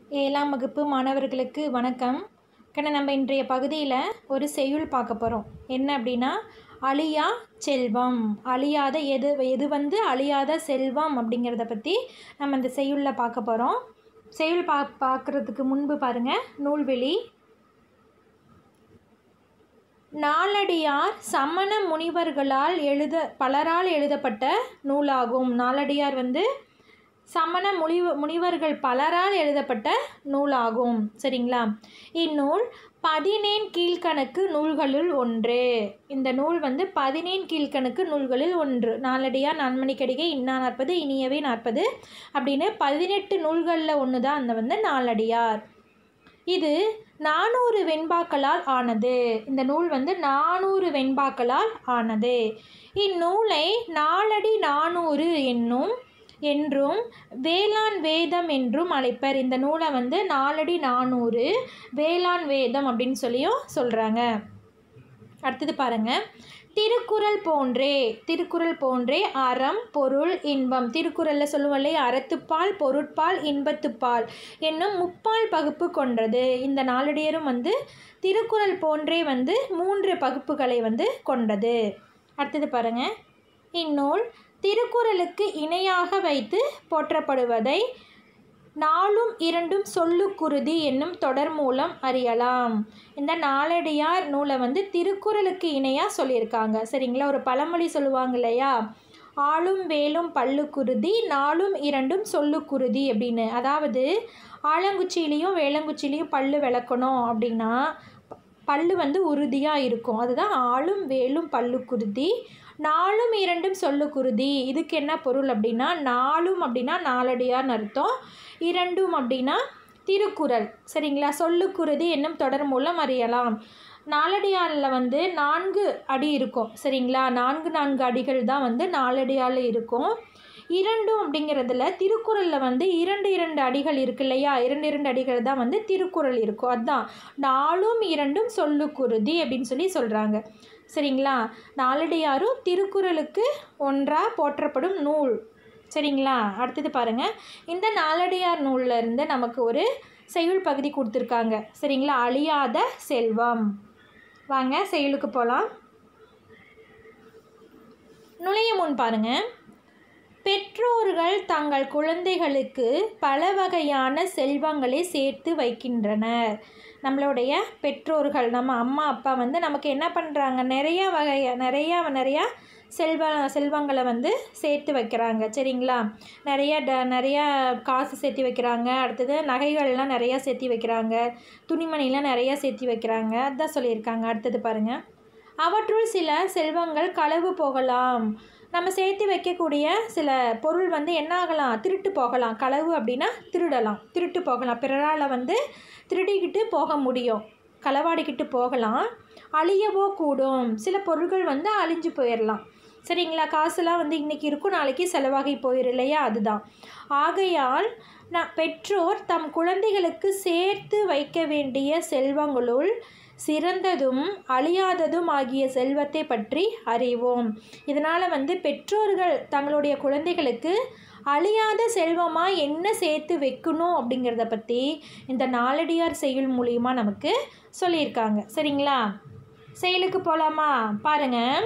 ஏழாம் வகுப்பு மாணவர்களுக்கு வணக்கம் கண்ண நம்ம இன்றைய பகுதியில் ஒரு செய்யுள் பார்க்க போகிறோம் என்ன அப்படின்னா அழியா செல்வம் அழியாத எது எது வந்து அழியாத செல்வம் அப்படிங்கிறத பற்றி நம்ம இந்த செய்யுளில் பார்க்க போகிறோம் செய்யுள் பா பார்க்குறதுக்கு முன்பு பாருங்கள் நூல்வெளி நாலடியார் சமண முனிவர்களால் எழுத பலரால் எழுதப்பட்ட நூலாகும் நாலடியார் வந்து சமண முனிவ முனிவர்கள் பலரால் எழுதப்பட்ட நூலாகும் சரிங்களா இந்நூல் பதினேன் கீழ்கணக்கு நூல்களுள் ஒன்று இந்த நூல் வந்து பதினேன் கீழ்கணக்கு நூல்களில் ஒன்று நாலடியார் நன்மணிக்கடிகை இன்னா நாற்பது இனியவே நாற்பது அப்படின்னு பதினெட்டு நூல்களில் ஒன்று தான் அந்த வந்து நாலடியார் இது நானூறு வெண்பாக்களால் ஆனது இந்த நூல் வந்து நானூறு வெண்பாக்களால் ஆனது இந்நூலை நாலடி நானூறு என்னும் என்றும் வேளாண் வேதம் என்றும் அழைப்பர் இந்த நூலை வந்து நாலடி நானூறு வேளாண் வேதம் அப்படின்னு சொல்லியும் சொல்கிறாங்க அடுத்தது பாருங்கள் திருக்குறள் போன்றே திருக்குறள் போன்றே அறம் பொருள் இன்பம் திருக்குறளில் சொல்லுவோம் அறத்துப்பால் பொருட்பால் இன்பத்துப்பால் என்னும் முப்பால் பகுப்பு கொண்டது இந்த நாளடியரும் வந்து திருக்குறள் போன்றே வந்து மூன்று பகுப்புகளை வந்து கொண்டது அடுத்தது பாருங்கள் இந்நூல் திருக்குறளுக்கு இணையாக வைத்து போற்றப்படுவதை நாளும் இரண்டும் சொல்லுக்குருதி என்னும் தொடர் மூலம் அறியலாம் இந்த நாலடியார் நூலை வந்து திருக்குறளுக்கு இணையாக சொல்லியிருக்காங்க சரிங்களா ஒரு பழமொழி சொல்லுவாங்க இல்லையா ஆளும் வேலும் பல்லுக்குருதி நாளும் இரண்டும் சொல்லுக்குருதி அப்படின்னு அதாவது ஆலங்குச்சியிலையும் வேளங்குச்சியிலையும் பல்லு விளக்கணும் அப்படின்னா பல்லு வந்து உறுதியாக இருக்கும் அதுதான் ஆளும் வேலும் பல்லுக்குருதி நாலும் இரண்டும் சொல்லுக்குருதி இதுக்கு என்ன பொருள் அப்படின்னா நாலும் அப்படின்னா நாலடியார்னு அர்த்தம் இரண்டும் அப்படின்னா திருக்குறள் சரிங்களா சொல்லுக்குருதி என்னும் தொடர் மூலம் அறியலாம் நாலடியாரில் வந்து நான்கு அடி இருக்கும் சரிங்களா நான்கு நான்கு அடிகள் தான் வந்து நாலடியாரில் இருக்கும் இரண்டும் அப்படிங்கிறதுல திருக்குறளில் வந்து இரண்டு இரண்டு அடிகள் இருக்கு இல்லையா இரண்டு இரண்டு அடிகள் தான் வந்து திருக்குறள் இருக்கும் அதுதான் நாலும் இரண்டும் சொல்லுக்குருதி அப்படின்னு சொல்லி சொல்கிறாங்க சரிங்களா நாலடியாரும் திருக்குறளுக்கு ஒன்றாக போற்றப்படும் நூல் சரிங்களா அடுத்தது பாருங்கள் இந்த நாலடியார் நூலில் இருந்து நமக்கு ஒரு செய்யுள் பகுதி கொடுத்துருக்காங்க சரிங்களா அழியாத செல்வம் வாங்க செயலுக்கு போகலாம் நுழைய முன் பாருங்கள் பெற்றோர்கள் தங்கள் குழந்தைகளுக்கு பல வகையான செல்வங்களை சேர்த்து வைக்கின்றனர் நம்மளுடைய பெற்றோர்கள் நம்ம அம்மா அப்பா வந்து நமக்கு என்ன பண்ணுறாங்க நிறைய வகை நிறையா நிறையா செல்வ செல்வங்களை வந்து சேர்த்து வைக்கிறாங்க சரிங்களா நிறைய ட நிறையா காசு சேர்த்து வைக்கிறாங்க அடுத்தது நகைகள்லாம் நிறையா சேர்த்து வைக்கிறாங்க துணிமணிலாம் நிறையா சேர்த்து வைக்கிறாங்க அதுதான் சொல்லியிருக்காங்க அடுத்தது பாருங்கள் அவற்றுள் சில செல்வங்கள் களவு போகலாம் நம்ம சேர்த்து வைக்கக்கூடிய சில பொருள் வந்து என்ன ஆகலாம் திருட்டு போகலாம் களவு அப்படின்னா திருடலாம் திருட்டு போகலாம் பிறரால் வந்து திருடிக்கிட்டு போக முடியும் களவாடிக்கிட்டு போகலாம் அழியவோ கூடும் சில பொருட்கள் வந்து அழிஞ்சு போயிடலாம் சரிங்களா காசுலாம் வந்து இன்றைக்கி இருக்கும் நாளைக்கு செலவாகி போயிடும் இல்லையா அதுதான் ஆகையால் நான் பெற்றோர் தம் குழந்தைகளுக்கு சேர்த்து வைக்க வேண்டிய செல்வங்களுள் சிறந்ததும் அழியாததும் ஆகிய செல்வத்தை பற்றி அறிவோம் இதனால் வந்து பெற்றோர்கள் தங்களுடைய குழந்தைகளுக்கு அழியாத செல்வமாக என்ன சேர்த்து வைக்கணும் அப்படிங்கிறத பற்றி இந்த நாலடியார் செயல் மூலியமா நமக்கு சொல்லியிருக்காங்க சரிங்களா செயலுக்கு போகலாமா பாருங்கள்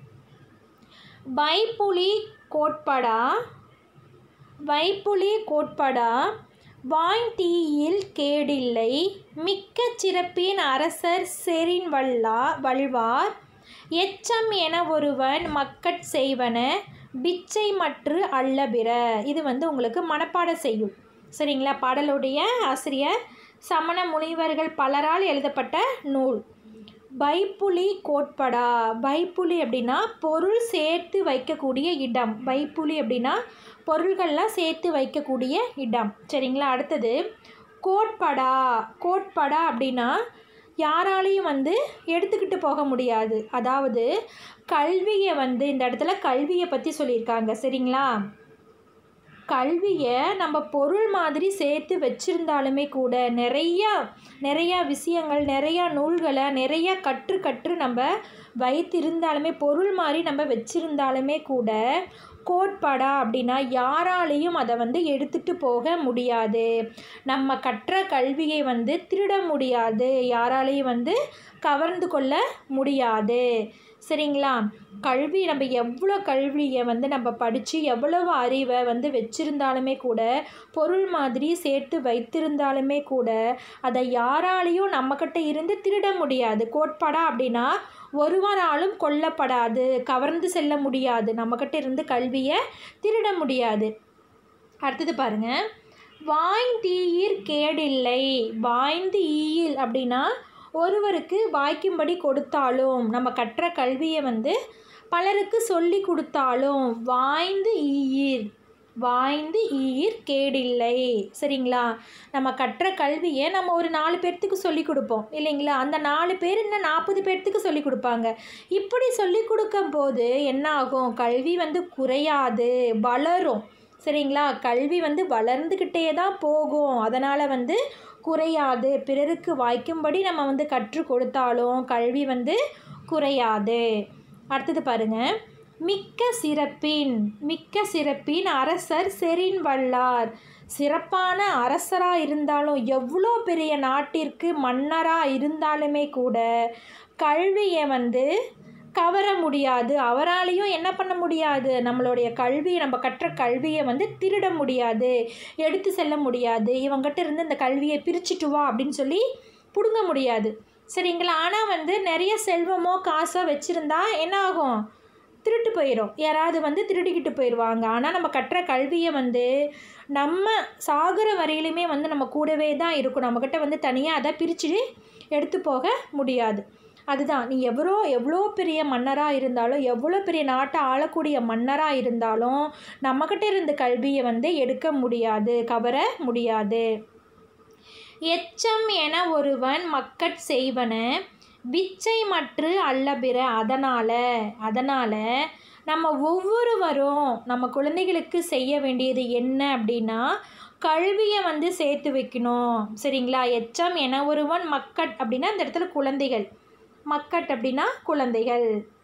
வைப்புலி கோட்படா வைப்புலி கோட்படா வாய்த்தீயில் கேடில்லை மிக்க சிறப்பின் அரசர் செரின் வல்லா வல்வார் எச்சம் என ஒருவன் மக்கட் செய்வன பிச்சை மற்று அல்லபிற இது வந்து உங்களுக்கு மனப்பாட செய்யும் சரிங்களா பாடலுடைய ஆசிரியர் சமண முனிவர்கள் பலரால் எழுதப்பட்ட நூல் பைப்புலி கோட்படா பைப்புலி அப்படின்னா பொருள் சேர்த்து வைக்கக்கூடிய இடம் பைப்புலி அப்படின்னா பொருள்கள்லாம் சேர்த்து வைக்கக்கூடிய இடம் சரிங்களா அடுத்தது கோட்படா கோட்படா அப்படின்னா யாராலையும் வந்து எடுத்துக்கிட்டு போக முடியாது அதாவது கல்வியை வந்து இந்த இடத்துல கல்வியை பற்றி சொல்லியிருக்காங்க சரிங்களா கல்வியை நம்ம பொருள் மாதிரி சேர்த்து வச்சுருந்தாலுமே கூட நிறையா நிறையா விஷயங்கள் நிறையா நூல்களை நிறையா கற்று கற்று நம்ம வைத்திருந்தாலுமே பொருள் மாதிரி நம்ம வச்சுருந்தாலுமே கூட கோட்பாடா அப்படின்னா யாராலையும் அதை வந்து எடுத்துட்டு போக முடியாது நம்ம கற்ற கல்வியை வந்து திருட முடியாது யாராலையும் வந்து கவர்ந்து கொள்ள முடியாது சரிங்களா கல்வி நம்ம எவ்வளோ கல்வியை வந்து நம்ம படித்து எவ்வளவு அறிவை வந்து வச்சிருந்தாலுமே கூட பொருள் மாதிரி சேர்த்து வைத்திருந்தாலுமே கூட அதை யாராலையும் நம்மக்கிட்ட இருந்து திருட முடியாது கோட்பாடா அப்படின்னா ஒருவராலும் கொல்லப்படாது கவர்ந்து செல்ல முடியாது நம்மக்கிட்ட இருந்து கல்வியை திருட முடியாது அடுத்தது பாருங்க வாய்ந்தீயிர் கேடில்லை வாய்ந்து ஈயில் அப்படின்னா ஒருவருக்கு வாய்க்கும்படி கொடுத்தாலும் நம்ம கற்ற கல்வியை வந்து பலருக்கு சொல்லி கொடுத்தாலும் வாய்ந்து ஈயிர் வாய்ந்து ஈர் கேடில்லை சரிங்களா நம்ம கற்ற கல்வியை நம்ம ஒரு நாலு பேர்த்துக்கு சொல்லி கொடுப்போம் இல்லைங்களா அந்த நாலு பேர் இன்னும் நாற்பது பேர்த்துக்கு சொல்லி கொடுப்பாங்க இப்படி சொல்லி கொடுக்கும் போது என்ன ஆகும் கல்வி வந்து குறையாது வளரும் சரிங்களா கல்வி வந்து வளர்ந்துக்கிட்டே தான் போகும் அதனால் வந்து குறையாது பிறருக்கு வாய்க்கும்படி நம்ம வந்து கற்றுக் கொடுத்தாலும் கல்வி வந்து குறையாது அடுத்தது பாருங்க மிக்க சிறப்பின் மிக்க சிறப்பின் அரசர் செரின் வல்லார் சிறப்பான அரசராக இருந்தாலும் எவ்வளோ பெரிய நாட்டிற்கு மன்னராக இருந்தாலுமே கூட கல்வியை வந்து கவர முடியாது அவராலையும் என்ன பண்ண முடியாது நம்மளுடைய கல்வி நம்ம கற்ற கல்வியை வந்து திருட முடியாது எடுத்து செல்ல முடியாது இவங்ககிட்ட இருந்து இந்த கல்வியை பிரிச்சுட்டு வா அப்படின்னு சொல்லி பிடுங்க முடியாது சரிங்களா ஆனால் வந்து நிறைய செல்வமோ காசோ வச்சுருந்தா என்ன ஆகும் திருட்டு போயிடும் யாராவது வந்து திருடிக்கிட்டு போயிடுவாங்க ஆனால் நம்ம கற்ற கல்வியை வந்து நம்ம சாகுற வரையிலுமே வந்து நம்ம கூடவே தான் இருக்கும் நம்மக்கிட்ட வந்து தனியாக அதை பிரித்து எடுத்து போக முடியாது அதுதான் நீ எவ்வளோ எவ்வளோ பெரிய மன்னராக இருந்தாலும் எவ்வளோ பெரிய நாட்டை ஆளக்கூடிய மன்னராக இருந்தாலும் நம்மக்கிட்ட இருந்த கல்வியை வந்து எடுக்க முடியாது கவர முடியாது எச்சம் என ஒருவன் மக்கட் செய்வன விச்சை மற்று அல்லபிற அதனால் அதனால் நம்ம ஒவ்வொருவரும் நம்ம குழந்தைகளுக்கு செய்ய வேண்டியது என்ன அப்படின்னா கல்வியை வந்து சேர்த்து வைக்கணும் சரிங்களா எச்சம் என ஒருவன் மக்கட் அப்படின்னா இந்த இடத்துல குழந்தைகள் மக்கட் அப்படின்னா குழந்தைகள்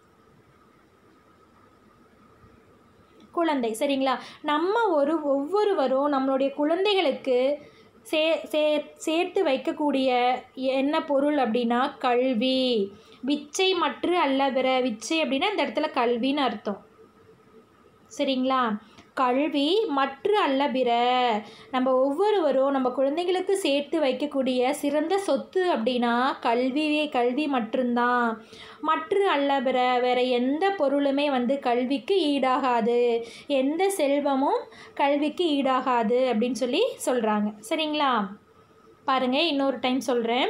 குழந்தை சரிங்களா நம்ம ஒரு ஒவ்வொருவரும் நம்மளுடைய குழந்தைகளுக்கு சே சே சேர்த்து வைக்கக்கூடிய என்ன பொருள் அப்படின்னா கல்வி விச்சை மற்று அல்ல பிற விச்சை அப்படின்னா இந்த இடத்துல கல்வின்னு அர்த்தம் சரிங்களா கல்வி மற்ற அல்ல பிற நம்ம ஒவ்வொருவரும் நம்ம குழந்தைங்களுக்கு சேர்த்து வைக்கக்கூடிய சிறந்த சொத்து அப்படின்னா கல்வியே கல்வி மட்டும்தான் மற்ற அல்ல பிற வேற எந்த பொருளுமே வந்து கல்விக்கு ஈடாகாது எந்த செல்வமும் கல்விக்கு ஈடாகாது அப்படின்னு சொல்லி சொல்கிறாங்க சரிங்களா பாருங்க இன்னொரு டைம் சொல்கிறேன்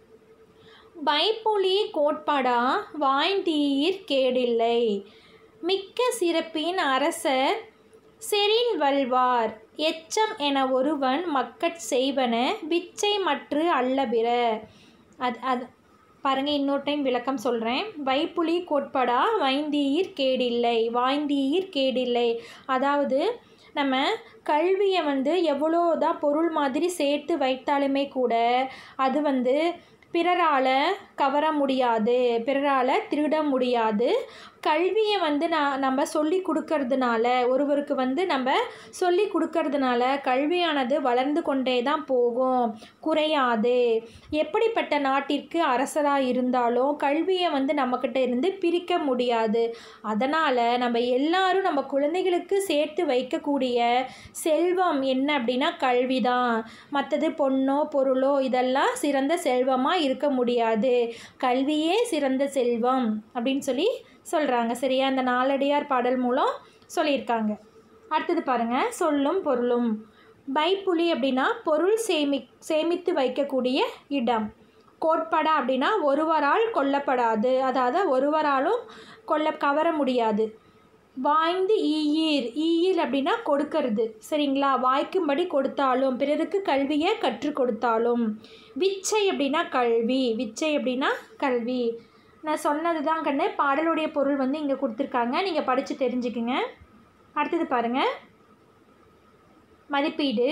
பைப்புலி கோட்பாடா வாய்ந்தீர் கேடில்லை மிக்க சிறப்பின் அரசர் செரின் வல்வார் எச்சம் என ஒருவன் மக்கட் செய்வன விச்சை மற்று அல்லபிற அது அது பாருங்கள் இன்னொரு டைம் விளக்கம் சொல்கிறேன் வைப்புலி கோட்படா வைந்தீர் கேடில்லை வாய்ந்தீர் கேடில்லை அதாவது நம்ம கல்வியை வந்து எவ்வளோ தான் பொருள் மாதிரி சேர்த்து வைத்தாலுமே கூட அது வந்து பிறரால் கவர முடியாது பிறரால் திருட முடியாது கல்வியை வந்து நான் நம்ம சொல்லி கொடுக்கறதுனால ஒருவருக்கு வந்து நம்ம சொல்லி கொடுக்கறதுனால கல்வியானது வளர்ந்து கொண்டே தான் போகும் குறையாது எப்படிப்பட்ட நாட்டிற்கு அரசராக இருந்தாலும் கல்வியை வந்து நம்மக்கிட்ட இருந்து பிரிக்க முடியாது அதனால் நம்ம எல்லாரும் நம்ம குழந்தைகளுக்கு சேர்த்து வைக்கக்கூடிய செல்வம் என்ன அப்படின்னா கல்வி தான் மற்றது பொண்ணோ பொருளோ இதெல்லாம் சிறந்த செல்வமாக இருக்க முடியாது கல்வியே சிறந்த செல்வம் அப்படின்னு சொல்லி சொல்கிறாங்க சரியா அந்த நாலடியார் பாடல் மூலம் சொல்லியிருக்காங்க அடுத்தது பாருங்கள் சொல்லும் பொருளும் பைப்புலி அப்படின்னா பொருள் சேமி சேமித்து வைக்கக்கூடிய இடம் கோட்படா அப்படின்னா ஒருவரால் கொல்லப்படாது அதாவது ஒருவராலும் கொல்ல கவர முடியாது வாய்ந்து ஈயீர் ஈயீர் அப்படின்னா கொடுக்கறது சரிங்களா வாய்க்கும்படி கொடுத்தாலும் பிறருக்கு கல்வியை கற்றுக் கொடுத்தாலும் விச்சை அப்படின்னா கல்வி விச்சை அப்படின்னா கல்வி நான் சொன்னது தான் கண்ணு பாடலுடைய பொருள் வந்து இங்கே கொடுத்துருக்காங்க நீங்கள் படித்து தெரிஞ்சுக்குங்க அடுத்தது பாருங்கள் மதிப்பீடு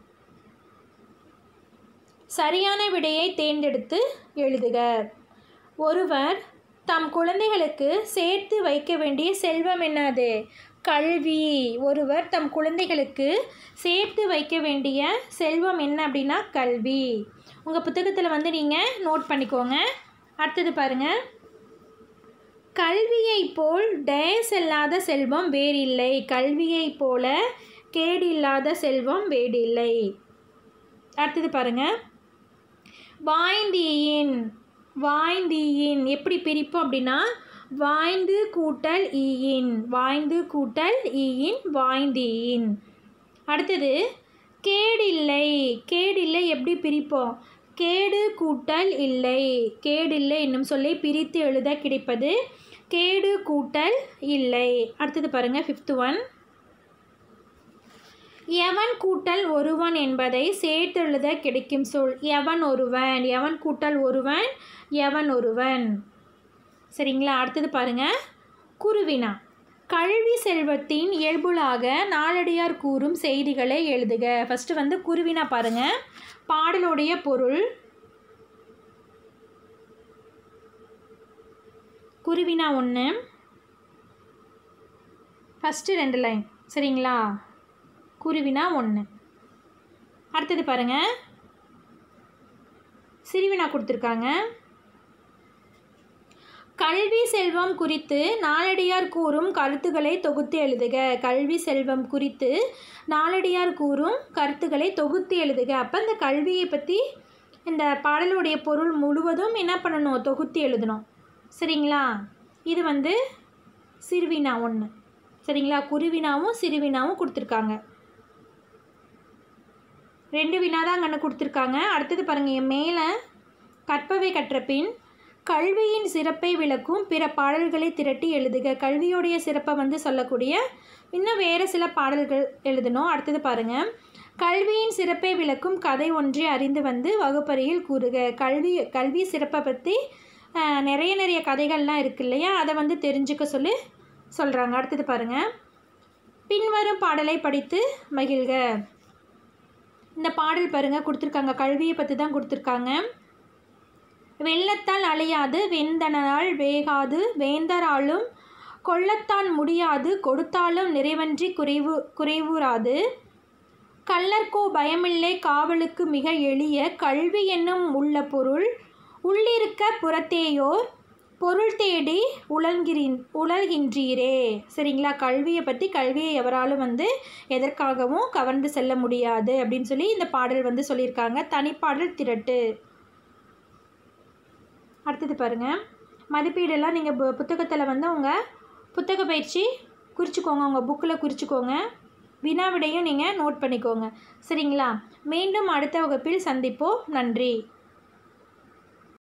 சரியான விடையை தேர்ந்தெடுத்து எழுதுக ஒருவர் தம் குழந்தைகளுக்கு சேர்த்து வைக்க வேண்டிய செல்வம் என்னது கல்வி ஒருவர் தம் குழந்தைகளுக்கு சேர்த்து வைக்க வேண்டிய செல்வம் என்ன அப்படின்னா கல்வி உங்கள் புத்தகத்தில் வந்து நீங்கள் நோட் பண்ணிக்கோங்க அடுத்தது பாருங்கள் கல்வியைப் போல் டேஸ் இல்லாத செல்வம் வேறில்லை கல்வியைப் போல கேடில்லாத செல்வம் வேடில்லை அடுத்தது பாருங்கள் வாய்ந்தீயின் வாய்ந்தீயின் எப்படி பிரிப்போம் அப்படின்னா வாய்ந்து கூட்டல் ஈயின் வாய்ந்து கூட்டல் ஈயின் வாய்ந்தீயின் அடுத்தது கேடில்லை கேடில்லை எப்படி பிரிப்போம் கேடு கூட்டல் இல்லை கேடில்லை என்னும் சொல்லை பிரித்து எழுத கிடைப்பது கேடு கூட்டல் இல்லை அடுத்தது பாருங்கள் ஃபிஃப்த்து ஒன் எவன் கூட்டல் ஒருவன் என்பதை சேர்த்தெழுத கிடைக்கும் சொல் எவன் ஒருவன் எவன் கூட்டல் ஒருவன் எவன் ஒருவன் சரிங்களா அடுத்தது பாருங்க குருவினா கல்வி செல்வத்தின் இயல்புலாக நாளடியார் கூறும் செய்திகளை எழுதுக ஃபஸ்ட்டு வந்து குருவினா பாருங்க பாடலுடைய பொருள் குருவினா ஒன்று ஃபஸ்ட்டு ரெண்டு லைன் சரிங்களா குருவினா ஒன்று அடுத்தது பாருங்கள் சிறுவினா கொடுத்துருக்காங்க கல்வி செல்வம் குறித்து நாளடியார் கூறும் கருத்துக்களை தொகுத்து எழுதுக கல்வி செல்வம் குறித்து நாளடியார் கூறும் கருத்துக்களை தொகுத்து எழுதுக அப்போ இந்த கல்வியை பற்றி இந்த பாடலுடைய பொருள் முழுவதும் என்ன பண்ணணும் தொகுத்து எழுதணும் சரிங்களா இது வந்து சிறுவினா ஒன்று சரிங்களா குருவினாவும் சிறுவினாவும் கொடுத்துருக்காங்க ரெண்டு வினா தான் அங்கே கொடுத்துருக்காங்க அடுத்தது பாருங்கள் என் மேலே கற்பவை கற்ற பின் கல்வியின் சிறப்பை விளக்கும் பிற பாடல்களை திரட்டி எழுதுக கல்வியோடைய சிறப்பை வந்து சொல்லக்கூடிய இன்னும் வேறு சில பாடல்கள் எழுதணும் அடுத்தது பாருங்கள் கல்வியின் சிறப்பை விளக்கும் கதை ஒன்றை அறிந்து வந்து வகுப்பறையில் கூறுக கல்வி கல்வி சிறப்பை பற்றி ஆஹ், நிறைய நிறைய கதைகள்லாம் இருக்கு இல்லையா அதை வந்து தெரிஞ்சுக்க சொல்லி சொல்கிறாங்க அடுத்தது பாருங்கள் பின்வரும் பாடலை படித்து மகிழ்க இந்த பாடல் பாருங்கள் கொடுத்துருக்காங்க கல்வியை பற்றி தான் கொடுத்துருக்காங்க வெள்ளத்தால் அழியாது வெந்தனால் வேகாது வேந்தராலும் கொள்ளத்தான் முடியாது கொடுத்தாலும் நிறைவன்றி குறைவு குறைவுறாது கள்ளர்க்கோ பயமில்லை காவலுக்கு மிக எளிய கல்வி என்னும் உள்ள பொருள் உள்ளிருக்க புறத்தேயோர் பொருள் தேடி உழல்கிறின் உழல்கின்றீரே சரிங்களா கல்வியை பற்றி கல்வியை எவராலும் வந்து எதற்காகவும் கவர்ந்து செல்ல முடியாது அப்படின்னு சொல்லி இந்த பாடல் வந்து சொல்லியிருக்காங்க தனிப்பாடல் திரட்டு அடுத்தது பாருங்கள் மதிப்பீடெல்லாம் நீங்கள் பு புத்தகத்தில் வந்து உங்கள் புத்தக பயிற்சி குறிச்சிக்கோங்க உங்கள் புக்கில் குறிச்சிக்கோங்க வினாவிடையும் நீங்கள் நோட் பண்ணிக்கோங்க சரிங்களா மீண்டும் அடுத்த வகுப்பில் சந்திப்போம் நன்றி